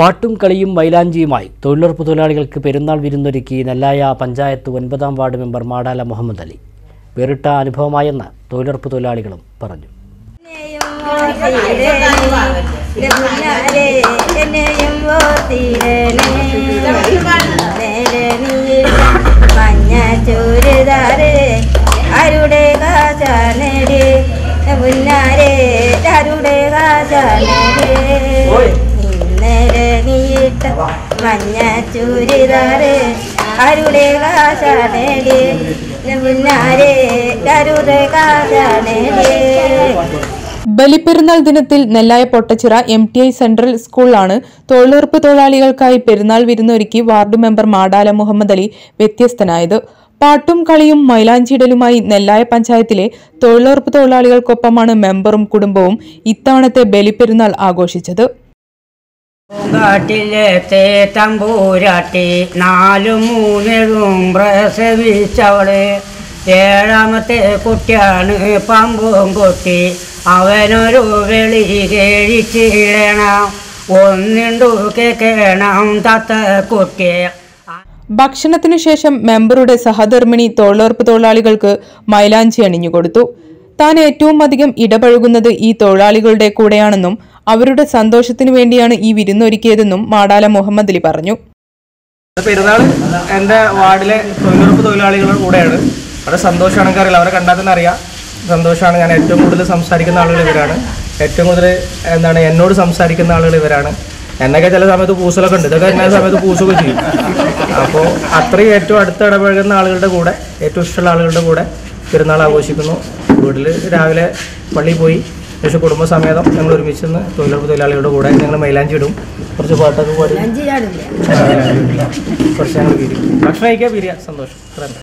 പാട്ടും കളിയും മൈലാഞ്ചിയുമായി തൊഴിലുറപ്പ് തൊഴിലാളികൾക്ക് പെരുന്നാൾ വിരുന്നൊരുക്കി നെല്ലായ പഞ്ചായത്ത് ഒൻപതാം വാർഡ് മെമ്പർ മാടാല മുഹമ്മദ് അലി വേറിട്ട അനുഭവമായെന്ന് തൊഴിലുറപ്പ് തൊഴിലാളികളും പറഞ്ഞു എന്നെയും മഞ്ഞ ചൂരിതാറ് ആരുടെ കാശാനേടി മുന്നാരെ ആരുടെ കാശാനേടി ഇന്നലെ നീട്ട മഞ്ഞ ചൂരിതാറ് ആരുടെ കാശാനേടി മുന്നാരെ ആരുടെ കാശാനേടി ബലിപ്പെരുന്നാൾ ദിനത്തിൽ Nellaya Pottachira M T I central സ്കൂളിലാണ് തൊഴിലുറപ്പ് തൊഴിലാളികൾക്കായി പെരുന്നാൾ വിരുന്നൊരുക്കി വാർഡ് മെമ്പർ മാടാല മുഹമ്മദ് അലി വ്യത്യസ്തനായത് പാട്ടും കളിയും മൈലാഞ്ചിടലുമായി നെല്ലായ പഞ്ചായത്തിലെ തൊഴിലുറപ്പ് തൊഴിലാളികൾക്കൊപ്പമാണ് മെമ്പറും കുടുംബവും ഇത്തവണത്തെ ബലിപ്പെരുന്നാൾ ആഘോഷിച്ചത് പൂങ്കാട്ടിലെത്തെ തമ്പൂരാട്ടി നാലു മൂന്നെഴും പ്രസവിച്ചവള് ഏഴാമത്തെ കുട്ടിയാണ് പമ്പും കുട്ടി അവനൊരു വെളി കഴിച്ചിടണം ഒന്നിണ്ടു കേക്കണം തത്ത കുട്ടിയെ ഭക്ഷണത്തിനു ശേഷം മെമ്പറുടെ സഹധർമ്മിണി തൊഴിലുറപ്പ് തൊഴിലാളികൾക്ക് മൈലാഞ്ചി അണിഞ്ഞുകൊടുത്തു താൻ ഏറ്റവും അധികം ഇടപഴകുന്നത് ഈ തൊഴിലാളികളുടെ കൂടെയാണെന്നും അവരുടെ സന്തോഷത്തിനു വേണ്ടിയാണ് ഈ വിരുന്നൊരുക്കിയതെന്നും മാടാല മുഹമ്മദ് അലി പറഞ്ഞു പെരുന്നാൾ എൻ്റെ വാർഡിലെ തൊഴിലുറപ്പ് തൊഴിലാളികളുടെ കൂടെയാണ് വളരെ സന്തോഷമാണ് എനിക്കറിയില്ല അവരെ കണ്ടാൽ തന്നെ അറിയാം സന്തോഷമാണ് ഞാൻ ഏറ്റവും കൂടുതൽ സംസാരിക്കുന്ന ആളുകൾ ഇവരാണ് ഏറ്റവും കൂടുതൽ എന്താണ് എന്നോട് സംസാരിക്കുന്ന ആളുകൾ ഇവരാണ് എന്നൊക്കെ ചില സമയത്ത് പൂസലൊക്കെ ഉണ്ട് ഇതൊക്കെ എല്ലാ സമയത്ത് പൂസൊക്കെ ചെയ്യും അപ്പോൾ അത്രയും ഏറ്റവും അടുത്ത് ഇടപഴകുന്ന ആളുകളുടെ കൂടെ ഏറ്റവും ഇഷ്ടമുള്ള ആളുകളുടെ കൂടെ പെരുന്നാൾ ആഘോഷിക്കുന്നു വീട്ടിൽ രാവിലെ പള്ളിയിൽ പോയി പക്ഷേ കുടുംബസമേതം ഞങ്ങൾ ഒരുമിച്ച് നിന്ന് തൊഴിലുറപ്പ് തൊഴിലാളികളുടെ കൂടെ ഞങ്ങൾ മൈലാഞ്ചി ഇടും കുറച്ച് പാട്ടൊക്കെ പാടി കുറച്ച് ഞങ്ങൾ പിരിയും ഭക്ഷണം കഴിക്കാൻ പിരിയാ സന്തോഷം ഇത്ര തന്നെ